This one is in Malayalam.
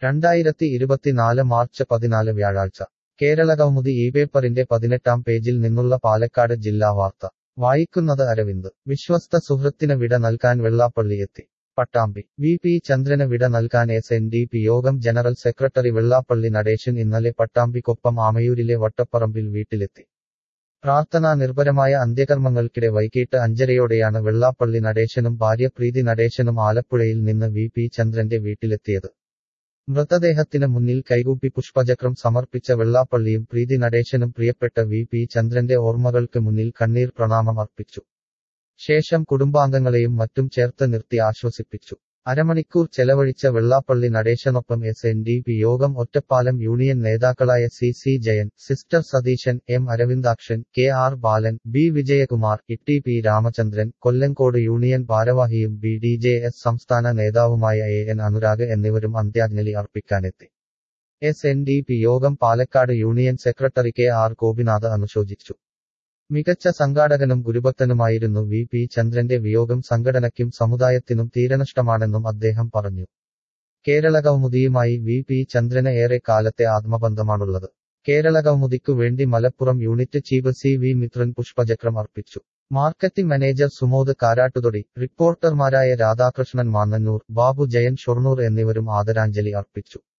രണ്ടായിരത്തി ഇരുപത്തിനാല് മാർച്ച് പതിനാല് വ്യാഴാഴ്ച കേരളകൗമുദി ഈ പേപ്പറിന്റെ പതിനെട്ടാം പേജിൽ നിന്നുള്ള പാലക്കാട് ജില്ലാ വാർത്ത വായിക്കുന്നത് അരവിന്ദ് വിശ്വസ്ത സുഹൃത്തിന് വിട നൽകാൻ വെള്ളാപ്പള്ളിയെത്തി പട്ടാമ്പി വി പി ചന്ദ്രന് വിട നൽകാൻ എസ് എൻ ഡി പി യോഗം ജനറൽ സെക്രട്ടറി വെള്ളാപ്പള്ളി നടേശൻ ഇന്നലെ പട്ടാമ്പിക്കൊപ്പം ആമയൂരിലെ വട്ടപ്പറമ്പിൽ വീട്ടിലെത്തി പ്രാർത്ഥനാ നിർഭരമായ അന്ത്യകർമ്മങ്ങൾക്കിടെ വൈകിട്ട് അഞ്ചരയോടെയാണ് വെള്ളാപ്പള്ളി നടേശനും ഭാര്യ പ്രീതി നടേശനും ആലപ്പുഴയിൽ നിന്ന് വി പി ചന്ദ്രന്റെ വീട്ടിലെത്തിയത് മൃതദേഹത്തിന് മുന്നിൽ കൈകൂപ്പി പുഷ്പചക്രം സമർപ്പിച്ച വെള്ളാപ്പള്ളിയും പ്രീതി നടേശനും പ്രിയപ്പെട്ട വി പി ചന്ദ്രന്റെ ഓർമ്മകൾക്ക് മുന്നിൽ കണ്ണീർ പ്രണാമം അർപ്പിച്ചു ശേഷം കുടുംബാംഗങ്ങളെയും മറ്റും ചേർത്ത് നിർത്തി ആശ്വസിപ്പിച്ചു അരമണിക്കൂർ ചെലവഴിച്ച വെള്ളാപ്പള്ളി നടേശനൊപ്പം എസ് എൻ ഡി പി യോഗം ഒറ്റപ്പാലം യൂണിയൻ നേതാക്കളായ C C Jayan sister Satheesan M Aravindakshan K R Balan B Vijayakumar Itty P Ramachandran Kollengode union ഭാരവാഹിയും ബി ഡി ജെ എസ് സംസ്ഥാന നേതാവുമായ എ എൻ അനുരാഗ് എന്നിവരും അന്ത്യാഞ്ജലി അർപ്പിക്കാനെത്തി എസ് എൻ ഡി പി യോഗം Palakkad union secretary K R Gopinath അനുശോചിച്ചു മികച്ച സംഘാടകനും ഗുരുഭക്തനുമായിരുന്നു വി പി ചന്ദ്രന്റെ വിയോഗം സംഘടനയ്ക്കും സമുദായത്തിനും തീരനഷ്ടമാണെന്നും അദ്ദേഹം പറഞ്ഞു കേരള കൗമുദിയുമായി വി പി ചന്ദ്രന് ഏറെ കാലത്തെ ആത്മബന്ധമാണുള്ളത് കേരള കൗമുദിക്കു വേണ്ടി Malappuram unit chief C V Mithran പുഷ്പചക്രം അർപ്പിച്ചു മാർക്കറ്റിംഗ് മാനേജർ സുമോദ് കാരാട്ടുതൊടി റിപ്പോർട്ടർമാരായ രാധാകൃഷ്ണൻ മാന്നന്നൂർ ബാബു ജയൻ ഷൊർണൂർ എന്നിവരും ആദരാഞ്ജലി അർപ്പിച്ചു